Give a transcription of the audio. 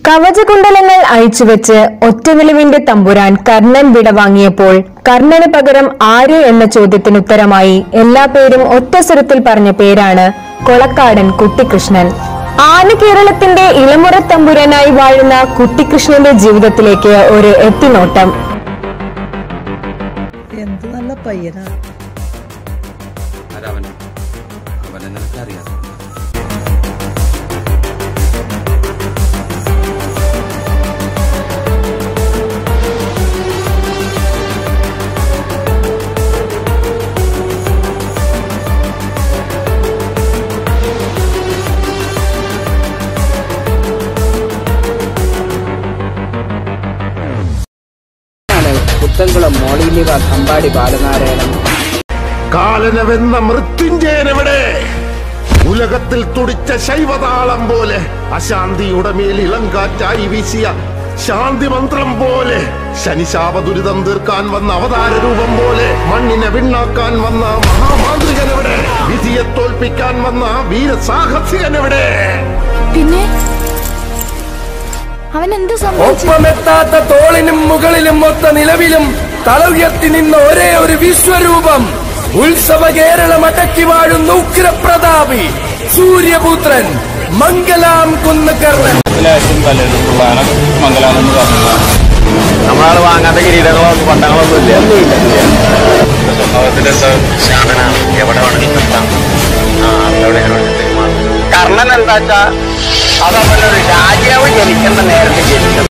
കവചകുണ്ടലങ്ങൾ അയച്ചുവെച്ച് ഒറ്റനിലവിന്റെ തമ്പുരാൻ കർണൻ വിടവാങ്ങിയപ്പോൾ കർണന് പകരം ആര് എന്ന ചോദ്യത്തിനുത്തരമായി എല്ലാ പേരും ഒറ്റ സ്വരത്തിൽ പറഞ്ഞ പേരാണ് കൊളക്കാടൻ കുട്ടിക്കൃഷ്ണൻ ആന കേരളത്തിന്റെ ഇളമുറ തമ്പുരാനായി വാഴുന്ന കുട്ടിക്കൃഷ്ണന്റെ ജീവിതത്തിലേക്ക് ഒരു എത്തിനോട്ടം എന്ത് നല്ല പയ്യനാ ആരവന് അവനെ നിനക്കറിയാം പുത്തൻകുളം മോളിലിവ കമ്പാടി ബാലനാരായണൻ കാലനവെന്ന മൃത്യുഞ്ജയനെവിടെ ഉലകത്തിൽ തുടിച്ച ശൈവതാളം പോലെ അശാന്തിയുടെ മേൽ ഇളങ്കാറ്റായി വീശിയ ശാന്തി മന്ത്രം പോലെ ശനിശാപ ദുരിതം തീർക്കാൻ വന്ന അവതാര രൂപം പോലെ മണ്ണിനെ വിണ്ണാക്കാൻ വന്ന മഹാമാന്ത്രികനെവിടെ വിധിയെ തോൽപ്പിക്കാൻ വന്ന വീരസാഹസികനെവിടെ പിന്നെ അവൻ എന്ത് സംഭവിച്ചു ഒപ്പമെത്താത്ത തോളിനും മുകളിലും മൊത്ത നിലവിലും തളവുയർത്തി നിന്ന ഒരേ ഒരു വിശ്വരൂപം ഉത്സവ കേരളം അടക്കി വാഴുന്ന ഉഗ്രപ്രതാപി സൂര്യപുത്രൻ മംഗലാം കുന്നുകർണൻ നമ്മളാൾ വാങ്ങാത്ത കിരീടങ്ങളോ പട്ടങ്ങളൊന്നും ഇല്ല എവിടെ വേണമെങ്കിലും നിർത്താം ആ എവിടെ കർണൻ എന്താ വെച്ചാ അതവനൊരു രാജാവ് ജനിക്കേണ്ട നേരത്തെ ജനിക്കണം